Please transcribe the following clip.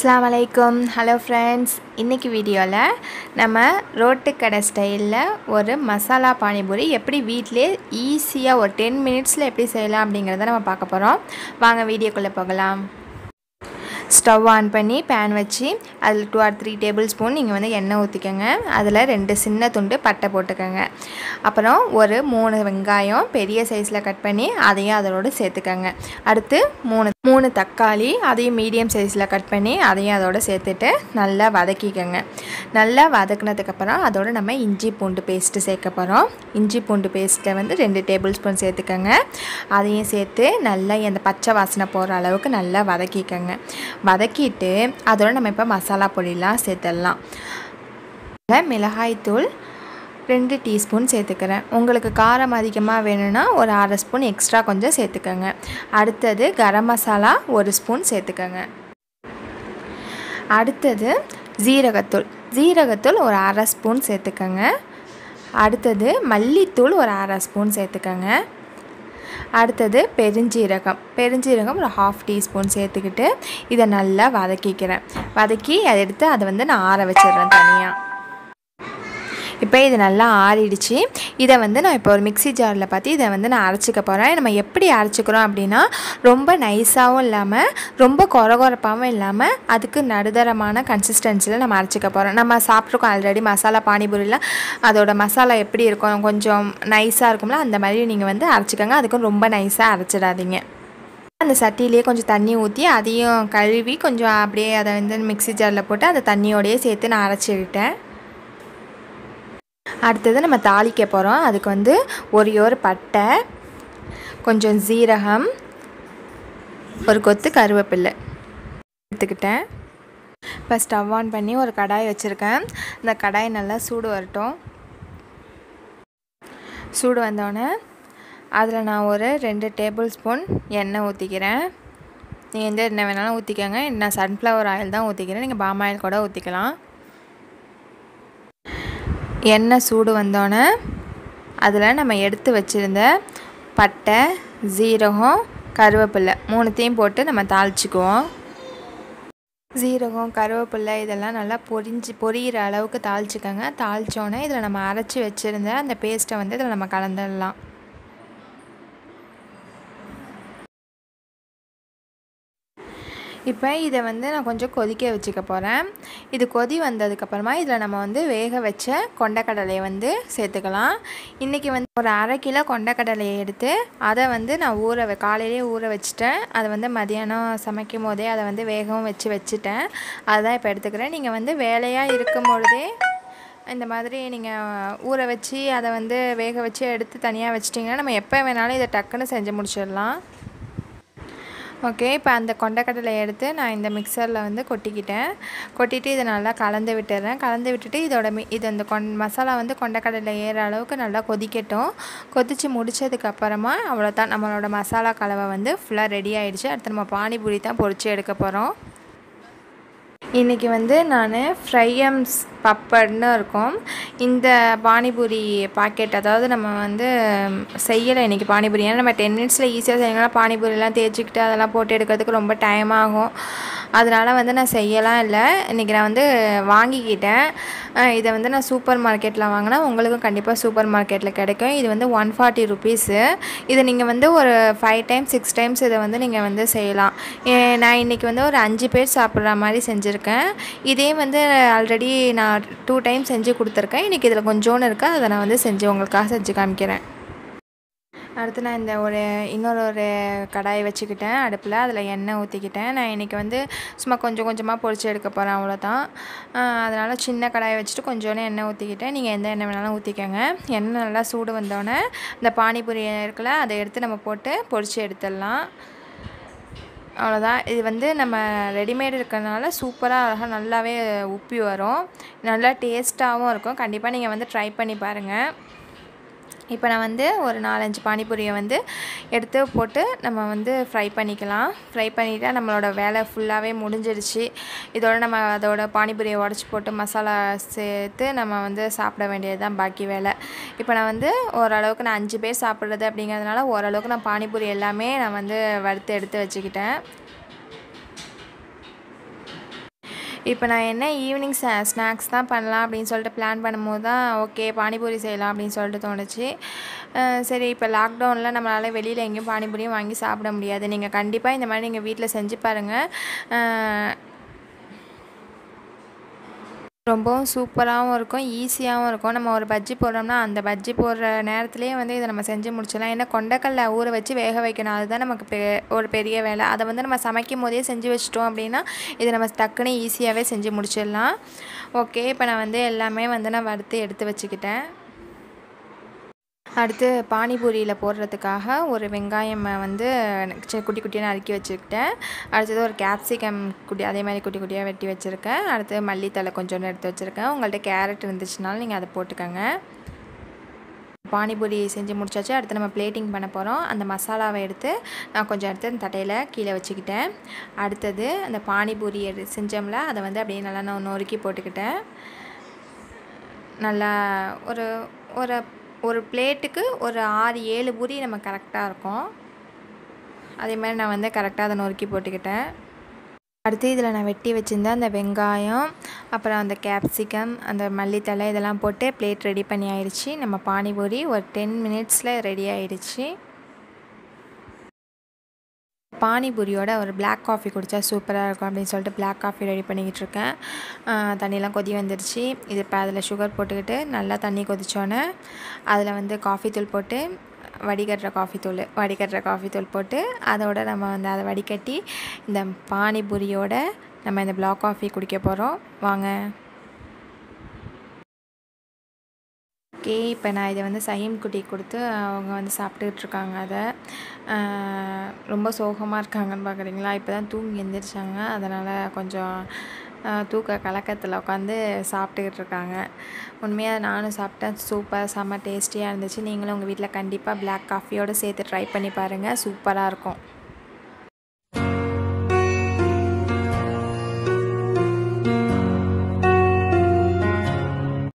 அஸ்ஸலாமு அலைக்கும் hello friends இன்றைக்கி வீடியோவில் நம்ம ரோட்டு கடை ஸ்டைலில் ஒரு மசாலா பானிபூரி எப்படி வீட்டிலே ஈஸியாக ஒரு டென் மினிட்ஸில் எப்படி செய்யலாம் அப்படிங்கிறத நம்ம பார்க்க போகிறோம் வாங்க வீடியோக்குள்ளே போகலாம் ஸ்டவ் ஆன் பண்ணி பேன் வச்சு அதில் two or three tablespoon நீங்கள் வந்து எண்ணெய் ஊற்றிக்கோங்க அதில் ரெண்டு சின்ன துண்டு பட்டை போட்டுக்கோங்க அப்புறம் ஒரு மூணு வெங்காயம் பெரிய சைஸில் கட் பண்ணி அதையும் அதோடு சேர்த்துக்கோங்க அடுத்து மூணு மூணு தக்காளி அதையும் மீடியம் சைஸில் கட் பண்ணி அதையும் அதோடு சேர்த்துட்டு நல்லா வதக்கிக்கோங்க நல்லா வதக்குனதுக்கப்புறம் அதோடு நம்ம இஞ்சி பூண்டு பேஸ்ட்டு சேர்க்க போகிறோம் இஞ்சி பூண்டு பேஸ்ட்டை வந்து ரெண்டு டேபிள் ஸ்பூன் சேர்த்துக்கோங்க அதையும் சேர்த்து நல்லா அந்த பச்சை வாசனை போகிற அளவுக்கு நல்லா வதக்கிக்கோங்க வதக்கிட்டு அதோட நம்ம இப்போ மசாலா பொடியெலாம் சேர்த்துடலாம் மிளகாய்த்தூள் ரெண்டு டீஸ்பூன் சேர்த்துக்கிறேன் உங்களுக்கு காரம் அதிகமாக வேணும்னா ஒரு அரை ஸ்பூன் எக்ஸ்ட்ரா கொஞ்சம் சேர்த்துக்கோங்க அடுத்தது கரம் மசாலா ஒரு ஸ்பூன் சேர்த்துக்கோங்க அடுத்தது ஜீரகத்தூள் ஜீரகத்தூள் ஒரு அரை ஸ்பூன் சேர்த்துக்கோங்க அடுத்தது மல்லித்தூள் ஒரு அரை ஸ்பூன் சேர்த்துக்கோங்க அடுத்தது பெருஞ்சீரகம் பெருஞ்சீரகம் ஒரு ஹாஃப் டீஸ்பூன் சேர்த்துக்கிட்டு இதை நல்லா வதக்கிக்கிறேன் வதக்கி அதை எடுத்து அதை வந்து நான் ஆற வச்சிடுறேன் தனியாக இப்போ இது நல்லா ஆறிடுச்சு இதை வந்து நான் இப்போ ஒரு மிக்சி ஜாரில் பார்த்து இதை வந்து நான் அரைச்சிக்க போகிறேன் நம்ம எப்படி அரைச்சிக்கிறோம் அப்படின்னா ரொம்ப நைஸாகவும் இல்லாமல் ரொம்ப கொரகொரப்பாகவும் இல்லாமல் அதுக்கு நடுதரமான கன்சிஸ்டன்சியில் நம்ம அரைச்சிக்க போகிறோம் நம்ம சாப்பிட்ருக்கோம் ஆல்ரெடி மசாலா பானிபூரியில் அதோட மசாலா எப்படி இருக்கும் கொஞ்சம் நைஸாக இருக்கும்ல அந்த மாதிரி நீங்கள் வந்து அரைச்சிக்கோங்க அதுக்கும் ரொம்ப நைஸாக அரைச்சிடாதீங்க அந்த சட்டியிலேயே கொஞ்சம் தண்ணி ஊற்றி அதையும் கழுவி கொஞ்சம் அப்படியே அதை வந்து மிக்சி ஜாரில் போட்டு அந்த தண்ணியோடையே சேர்த்து நான் அரைச்சிக்கிட்டேன் அடுத்தது நம்ம தாளிக்க போகிறோம் அதுக்கு வந்து ஒரே ஒரு பட்டை கொஞ்சம் ஜீரகம் ஒரு கொத்து கருவேப்பில்லை எடுத்துக்கிட்டேன் இப்போ ஸ்டவ் ஆன் பண்ணி ஒரு கடாய் வச்சுருக்கேன் இந்த கடாய் நல்லா சூடு வரட்டும் சூடு வந்தோடனே அதில் நான் ஒரு ரெண்டு டேபிள் ஸ்பூன் எண்ணெய் ஊற்றிக்கிறேன் நீங்கள் எந்த எண்ணெய் வேணாலும் ஊற்றிக்கோங்க நான் சன்ஃப்ளவர் ஆயில் தான் ஊற்றிக்கிறேன் நீங்கள் பாம் ஆயில் கூட ஊற்றிக்கலாம் எண்ணெய் சூடு வந்தோடனே அதில் நம்ம எடுத்து வச்சுருந்த பட்டை ஜீரகம் கருவேப்பில்லை மூணுத்தையும் போட்டு நம்ம தாளிச்சிக்குவோம் ஜீரகம் கருவேப்பில்லை இதெல்லாம் நல்லா பொரிஞ்சு பொரியிற அளவுக்கு தாளிச்சிக்கோங்க தாளித்தோன்னே இதில் நம்ம அரைச்சி வச்சுருந்த அந்த பேஸ்ட்டை வந்து இதில் நம்ம கலந்துடலாம் இப்போ இதை வந்து நான் கொஞ்சம் கொதிக்க வச்சுக்க போகிறேன் இது கொதி வந்ததுக்கப்புறமா இதில் நம்ம வந்து வேக வச்ச கொண்டக்கடலையை வந்து சேர்த்துக்கலாம் இன்றைக்கி வந்து ஒரு அரை கிலோ கொண்டக்கடலையை எடுத்து அதை வந்து நான் ஊற வ காலையிலே ஊற வச்சுட்டேன் அதை வந்து மதியானம் சமைக்கும் போதே அதை வந்து வேகவும் வச்சு வச்சுட்டேன் அதுதான் இப்போ எடுத்துக்கிறேன் நீங்கள் வந்து வேலையாக இருக்கும் பொழுதே இந்த மாதிரி நீங்கள் ஊற வச்சு அதை வந்து வேக வச்சு எடுத்து தனியாக வச்சிட்டிங்கன்னா நம்ம எப்போ வேணாலும் இதை டக்குன்னு செஞ்சு முடிச்சிடலாம் ஓகே இப்போ அந்த கொண்டக்கடலை எடுத்து நான் இந்த மிக்சரில் வந்து கொட்டிக்கிட்டேன் கொட்டிட்டு இதை நல்லா கலந்து விட்டுறேன் கலந்து விட்டுட்டு இதோட மி இது அந்த கொண் மசாலா வந்து கொண்டக்கடலை ஏற அளவுக்கு நல்லா கொதிக்கட்டும் கொதித்து முடித்ததுக்கப்புறமா அவ்வளோதான் நம்மளோட மசாலா கலவை வந்து ஃபுல்லாக ரெடி ஆகிடுச்சு அடுத்து நம்ம பானிபூரி தான் பொரித்து எடுக்க போகிறோம் இன்றைக்கி வந்து நான் ஃப்ரையம்ஸ் பப்பட்னு இருக்கும் இந்த பானிபூரி பாக்கெட் அதாவது நம்ம வந்து செய்யலை இன்றைக்கி பானிபூரி ஏன்னா நம்ம டென் மினிட்ஸில் ஈஸியாக செய்யலாம் பானிபூரிலாம் தேய்ச்சிக்கிட்டு அதெல்லாம் போட்டு எடுக்கிறதுக்கு ரொம்ப டைம் ஆகும் அதனால் வந்து நான் செய்யலாம் இல்லை இன்றைக்கி நான் வந்து வாங்கிக்கிட்டேன் இதை வந்து நான் சூப்பர் மார்க்கெட்டில் வாங்கினா உங்களுக்கும் கண்டிப்பாக சூப்பர் மார்க்கெட்டில் கிடைக்கும் இது வந்து ஒன் ஃபார்ட்டி ருபீஸு இதை நீங்கள் வந்து ஒரு ஃபைவ் டைம்ஸ் சிக்ஸ் டைம்ஸ் இதை வந்து நீங்கள் வந்து செய்யலாம் நான் இன்றைக்கி வந்து ஒரு அஞ்சு பேர் சாப்பிட்ற மாதிரி செஞ்சுருக்கேன் இதே வந்து ஆல்ரெடி நான் டூ டைம் செஞ்சு கொடுத்துருக்கேன் இன்றைக்கி இதில் கொஞ்சோன்னு இருக்குது அதை நான் வந்து செஞ்சு உங்களுக்காக செஞ்சு காமிக்கிறேன் அடுத்து நான் இந்த ஒரு இன்னொரு ஒரு கடாயை வச்சுக்கிட்டேன் அடுப்பில் அதில் எண்ணெய் ஊற்றிக்கிட்டேன் நான் இன்றைக்கி வந்து சும்மா கொஞ்சம் கொஞ்சமாக பொரிச்சு எடுக்க போகிறேன் அவ்வளோதான் அதனால் சின்ன கடாயை வச்சுட்டு கொஞ்சோன்னு எண்ணெய் ஊற்றிக்கிட்டேன் நீங்கள் எந்த எண்ணெய் வேணாலும் ஊற்றிக்கோங்க எண்ணெய் நல்லா சூடு வந்தோடனே இந்த பானிபூரி இருக்குல்ல அதை எடுத்து நம்ம போட்டு பொரிச்சு எடுத்துடலாம் அவ்வளோதான் இது வந்து நம்ம ரெடிமேட் இருக்கிறதுனால சூப்பராக அழகாக நல்லாவே உப்பி வரும் நல்லா டேஸ்ட்டாகவும் இருக்கும் கண்டிப்பாக நீங்கள் வந்து ட்ரை பண்ணி பாருங்கள் இப்போ நான் வந்து ஒரு நாலஞ்சு பானிபூரியை வந்து எடுத்து போட்டு நம்ம வந்து ஃப்ரை பண்ணிக்கலாம் ஃப்ரை பண்ணிவிட்டு நம்மளோட வேலை ஃபுல்லாகவே முடிஞ்சிடுச்சு இதோட நம்ம அதோட பானிபூரியை உடச்சி போட்டு மசாலா சேர்த்து நம்ம வந்து சாப்பிட வேண்டியது தான் பாக்கி வேலை இப்போ நான் வந்து ஓரளவுக்கு நான் அஞ்சு பேர் சாப்பிட்றது அப்படிங்கிறதுனால ஓரளவுக்கு நான் பானிபூரி எல்லாமே நான் வந்து வறுத்து எடுத்து வச்சுக்கிட்டேன் இப்போ நான் என்ன ஈவினிங் ஸ்நா ஸ்நாக்ஸ் தான் பண்ணலாம் அப்படின்னு சொல்லிட்டு பிளான் பண்ணும்போது தான் ஓகே பானிபூரி செய்யலாம் அப்படின்னு சொல்லிட்டு தோணுச்சு அஹ் சரி இப்போ லாக்டவுனில் நம்மளால் வெளியில் எங்கேயும் பானிபூரியும் வாங்கி சாப்பிட முடியாது நீங்கள் கண்டிப்பாக இந்த மாதிரி நீங்கள் வீட்டில் செஞ்சு பாருங்கள் அஹ் ரொம்பவும் சூப்பராகவும் இருக்கும் ஈஸியாகவும் இருக்கும் நம்ம ஒரு பஜ்ஜி போடுறோம்னா அந்த பஜ்ஜி போடுற நேரத்துலேயே வந்து இதை நம்ம செஞ்சு முடிச்சிடலாம் ஏன்னா கொண்டக்கடலை ஊற வச்சு வேக வைக்கணும் அதுதான் நமக்கு பெ ஒரு பெரிய வேலை அதை வந்து நம்ம சமைக்கும் போதே செஞ்சு வச்சிட்டோம் அப்படின்னா இதை நம்ம டக்குன்னு ஈஸியாகவே செஞ்சு முடிச்சிடலாம் ஓகே இப்போ நான் வந்து எல்லாமே வந்து நான் வறுத்து எடுத்து வச்சுக்கிட்டேன் அடுத்து பானிபூரியில் போடுறதுக்காக ஒரு வெங்காயம் வந்து சி- குட்டி குட்டியாக நறுக்கி வச்சுக்கிட்டேன் அடுத்தது ஒரு கேப்சிகம் குட்டி அதே மாதிரி குட்டி குட்டியாக வெட்டி வச்சுருக்கேன் அடுத்து மல்லித்தலை கொஞ்சோண்டு எடுத்து வச்சுருக்கேன் உங்கள்கிட்ட கேரட் இருந்துச்சுனாலும் நீங்கள் அதை போட்டுக்கோங்க பானிபூரி செஞ்சு முடிச்சாச்சு அடுத்து நம்ம பிளேட்டிங் பண்ண போகிறோம் அந்த மசாலாவை எடுத்து நான் கொஞ்சம் எடுத்து அந்த தட்டையில் கீழே வச்சுக்கிட்டேன் அடுத்தது அந்த பானிபூரி எடு செஞ்சோம்ல அதை வந்து அப்படியே நல்லா நான் நொறுக்கி போட்டுக்கிட்டேன் நல்லா ஒரு ஒரு ஒரு பிளேட்டுக்கு ஒரு ஆறு ஏழு பூரி நம்ம கரெக்டாக இருக்கும் அதே மாதிரி நான் வந்து கரெக்டாக அதை நொறுக்கி போட்டுக்கிட்டேன் அடுத்து இதில் நான் வெட்டி வச்சுருந்த அந்த வெங்காயம் அப்புறம் அந்த கேப்சிகம் அந்த மல்லித்தழை இதெல்லாம் போட்டு பிளேட் ரெடி பண்ணி ஆயிடுச்சு நம்ம பானிபூரி ஒரு டென் மினிட்ஸில் ரெடி ஆயிடுச்சு பானிபூரியோட ஒரு பிளாக் காஃபி குடித்தா சூப்பராக இருக்கும் அப்படின்னு சொல்லிட்டு பிளாக் காஃபி ரெடி பண்ணிக்கிட்டு இருக்கேன் ஆஹ் தண்ணியெலாம் கொதி வந்துடுச்சு இது இப்போ அதில் சுகர் போட்டுக்கிட்டு நல்லா தண்ணி கொதிச்சோன்னே அதில் வந்து காஃபி தூள் போட்டு வடிகட்டுற காஃபி தூள் வடிகட்டுற காஃபி தூள் போட்டு அதோட நம்ம வந்து அதை வடிகட்டி இந்த பானிபூரியோட நம்ம இந்த பிளாக் காஃபி குடிக்க போகிறோம் வாங்க ஓகே இப்போ நான் இதை வந்து சஹீம் குட்டி கொடுத்து அவங்க வந்து சாப்பிட்டுக்கிட்டு இருக்காங்க அதை ஆஹ் ரொம்ப சோகமாக இருக்காங்கன்னு பார்க்குறீங்களா இப்போ தான் தூங்கி எந்திரிச்சாங்க அதனால் கொஞ்சம் ஆஹ் தூக்க கலக்கத்தில் உட்காந்து சாப்பிட்டுக்கிட்டு இருக்காங்க உண்மையாக நானும் சாப்பிட்டேன் சூப்பர் செம்ம டேஸ்டியாக இருந்துச்சு நீங்களும் உங்கள் வீட்டில் கண்டிப்பாக பிளாக் காஃபியோடு சேர்த்து ட்ரை பண்ணி பாருங்கள் சூப்பராக இருக்கும்